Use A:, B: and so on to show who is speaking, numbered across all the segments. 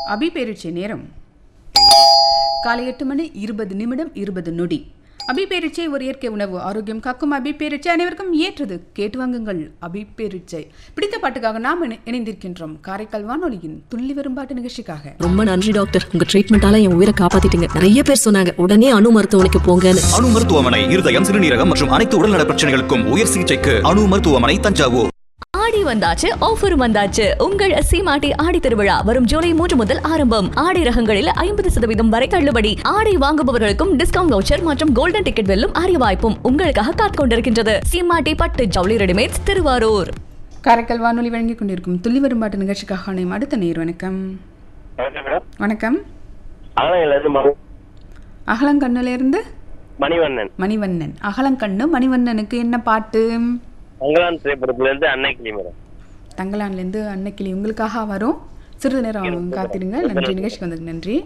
A: அபிபேரிச்சை நேரம் காலை எட்டு மணி இருபது நிமிடம் இருபது நொடி அபிபேரிச்சை ஒரு இயற்கை உணவு ஆரோக்கியம் காக்கும் அபிபேரிச்சை அனைவருக்கும் ஏற்றது கேட்டு வாங்குங்கள் அபிபேரிச்சை பிடித்த பாட்டுக்காக நாம் இணை- இணைந்திருக்கின்றோம் காரைக்கால் வானொலியின் துள்ளி வரும் பாட்டு நிகழ்ச்சிக்காக
B: ரொம்ப நன்றி டாக்டர் உங்க ட்ரீட்மெண்டால என் உயிரை காப்பாத்திட்டீங்க நிறைய பேர் சொன்னாங்க உடனே அணு மருத்துவமனைக்கு போங்கன்னு
C: அணு மருத்துவமனை இருதயம் சிறுநீரகம் மற்றும் அனைத்து உடல்நல பிரச்சனைகளுக்கும் உயர் சிகிச்சைக்கு அணு மருத்துவமனை தஞ்சாவூர்
D: ஆடி வந்தாச்சு ஆஃபர் வந்தாச்சு உங்கள் சீமாட்டி ஆடி திருவிழா வரும் ஜூலை மூன்று முதல் ஆரம்பம் ஆடை ரகங்களில் ஐம்பது சதவீதம் வரை தள்ளுபடி ஆடை வாங்குபவர்களுக்கும் டிஸ்கவுண்ட் வவுச்சர் மற்றும் கோல்டன் டிக்கெட் வெல்லும் அரிய வாய்ப்பும் உங்களுக்காக காத்துக் கொண்டிருக்கின்றது சீமாட்டி பட்டு ஜவுளி ரெடிமேட்ஸ் திருவாரூர்
A: காரைக்கால் வானொலி வழங்கிக் கொண்டிருக்கும் துள்ளி வரும் பாட்டு நிகழ்ச்சிக்காக அனைவரும் அடுத்த நேர் வணக்கம்
E: வணக்கம் மேடம்
A: வணக்கம்
E: ஆலயிலிருந்து மணி
A: அகலங்கண்ணிலிருந்து
E: மணிவண்ணன்
A: மணிவண்ணன் அகலங்கண்ணு மணிவண்ணனுக்கு என்ன பாட்டு
E: மங்களான் திரைப்படத்துல இருந்து அன்னைக்கிளி மேடம்
A: தங்கலான்லேருந்து அன்னைக்கிளி உங்களுக்காக வரும் சிறிது நேரம் காத்திருங்க நன்றி நிகழ்ச்சிக்கு வந்ததுக்கு நன்றி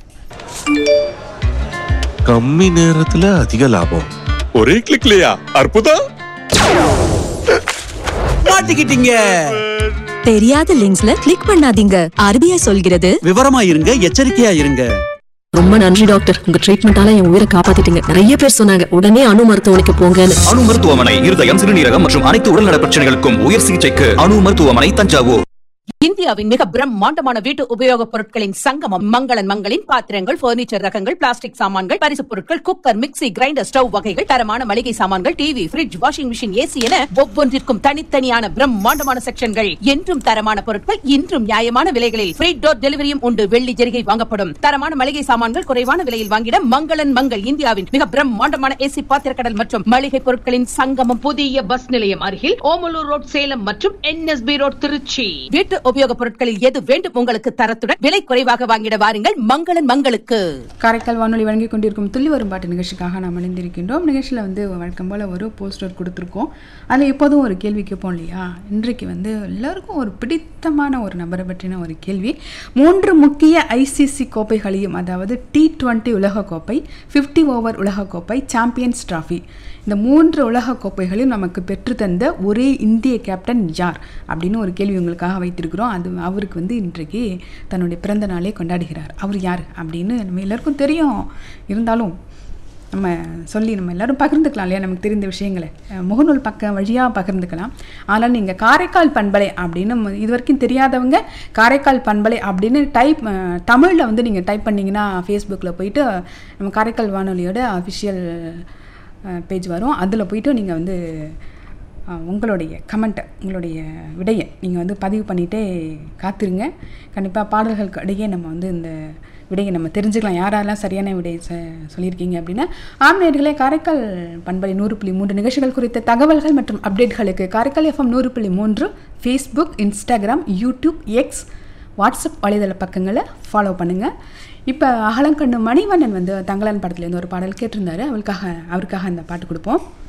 F: கம்மி நேரத்துல அதிக லாபம் ஒரே கிளிக்லயா அற்புதம்
G: மாட்டிக்கிட்டீங்க
H: தெரியாத லிங்க்ஸ்ல கிளிக் பண்ணாதீங்க ஆர்பிஐ சொல்கிறது
G: விவரமா இருங்க எச்சரிக்கையா இருங்க
B: ரொம்ப நன்றி டாக்டர் உங்க ட்ரீட்மெண்டால என் உயிரை காப்பாத்திட்டீங்க நிறைய பேர் சொன்னாங்க உடனே அணு மருத்துவமனைக்கு போங்கன்னு
C: அணு மருத்துவமனை இருதயம் சிறுநீரகம் மற்றும் அனைத்து உடல்நல பிரச்சனைகளுக்கும் உயர் சிகிச்சைக்கு அணு மருத்துவமனை தஞ்சாவூர்
I: இந்தியாவின் மிக பிரம்மாண்டமான வீட்டு உபயோகப் பொருட்களின் சங்கமம் மங்களன் மங்களின் பாத்திரங்கள் பர்னிச்சர் ரகங்கள் பிளாஸ்டிக் சாமான்கள் பரிசுப் பொருட்கள் குக்கர் மிக்ஸி கிரைண்டர் ஸ்டவ் வகைகள் தரமான மளிகை சாமான்கள் TV fridge washing machine AC என ஒவ்வொன்றிற்கும் தனித்தனியான பிரம்மாண்டமான செக்ஷன்கள் என்றும் தரமான பொருட்கள் இன்றும் நியாயமான விலைகளில் ஃப்ரீ டோர் டெலிவரியும் உண்டு வெள்ளி ஜெரிகை வாங்கப்படும் தரமான மளிகை சாமான்கள் குறைவான விலையில் வாங்கிட மங்களன் மங்கள் இந்தியாவின் மிக பிரம்மாண்டமான ஏசி பாத்திரக்கடல் மற்றும் மளிகை பொருட்களின் சங்கமம் புதிய பஸ் நிலையம் அருகில் ஓமலூர் ரோட் சேலம் மற்றும் என்எஸ்பி ரோட் திருச்சி வீட்டு உபயோகப் பொருட்களில் எது வேண்டும் உங்களுக்கு தரத்துடன் விலை குறைவாக வாங்கிட வாருங்கள் மங்களன் மங்களுக்கு
A: காரைக்கால் வானொலி வழங்கிக் கொண்டிருக்கும் துள்ளி வரும் பாட்டு நிகழ்ச்சிக்காக நாம் இணைந்திருக்கின்றோம் நிகழ்ச்சியில் வந்து வழக்கம் போல் ஒரு போஸ்டர் கொடுத்துருக்கோம் அதில் எப்போதும் ஒரு கேள்வி கேட்போம் இல்லையா இன்றைக்கு வந்து எல்லாருக்கும் ஒரு பிடித்தமான ஒரு நபரை பற்றின ஒரு கேள்வி மூன்று முக்கிய ஐசிசி கோப்பைகளையும் அதாவது டி டுவெண்ட்டி உலகக்கோப்பை ஃபிஃப்டி ஓவர் உலகக்கோப்பை சாம்பியன்ஸ் டிராஃபி இந்த மூன்று உலக கோப்பைகளையும் நமக்கு பெற்றுத்தந்த ஒரே இந்திய கேப்டன் யார் அப்படின்னு ஒரு கேள்வி உங்களுக்காக வைத்திருக்கிறோம் அது அவருக்கு வந்து இன்றைக்கு தன்னுடைய பிறந்த நாளை கொண்டாடுகிறார் அவர் யார் அப்படின்னு நம்ம எல்லாருக்கும் தெரியும் இருந்தாலும் நம்ம சொல்லி நம்ம எல்லாரும் பகிர்ந்துக்கலாம் இல்லையா நமக்கு தெரிந்த விஷயங்களை அஹ் முகநூல் பக்கம் வழியாக பகிர்ந்துக்கலாம் ஆனால் நீங்கள் காரைக்கால் பண்பலை அப்படின்னு ம- இது வரைக்கும் தெரியாதவங்க காரைக்கால் பண்பலை அப்படின்னு டைப் தமிழில் வந்து நீங்கள் டைப் பண்ணிங்கன்னா ஃபேஸ்புக்கில் போயிட்டு நம்ம காரைக்கால் வானொலியோட அஃபிஷியல் பேஜ் வரும் அதில் போயிட்டு நீங்கள் வந்து அஹ், உங்களுடைய கமெண்ட்டை உங்களுடைய விடையை நீங்கள் வந்து பதிவு பண்ணிகிட்டே காத்திருங்க கண்டிப்பாக பாடல்களுக்கு இடையே நம்ம வந்து இந்த விடையை நம்ம தெரிஞ்சுக்கலாம் யாரெல்லாம் சரியான விடை ச சொல்லியிருக்கீங்க அப்படின்னா ஆம்நேயர்களே காரைக்கால் பண்பலை நூறு புள்ளி மூன்று நிகழ்ச்சிகள் குறித்த தகவல்கள் மற்றும் அப்டேட்களுக்கு காரைக்கால் எஃப்எம் நூறு புள்ளி மூன்று Facebook Instagram YouTube X WhatsApp வலைதள பக்கங்களை ஃபாலோ பண்ணுங்கள் இப்போ அகலங்கண்ணு மணிவண்ணன் வந்து தங்கலான் படத்துலேருந்து ஒரு பாடல் கேட்டிருந்தாரு அவளுக்காக அவருக்காக அந்த பாட்டு கொடுப்போம்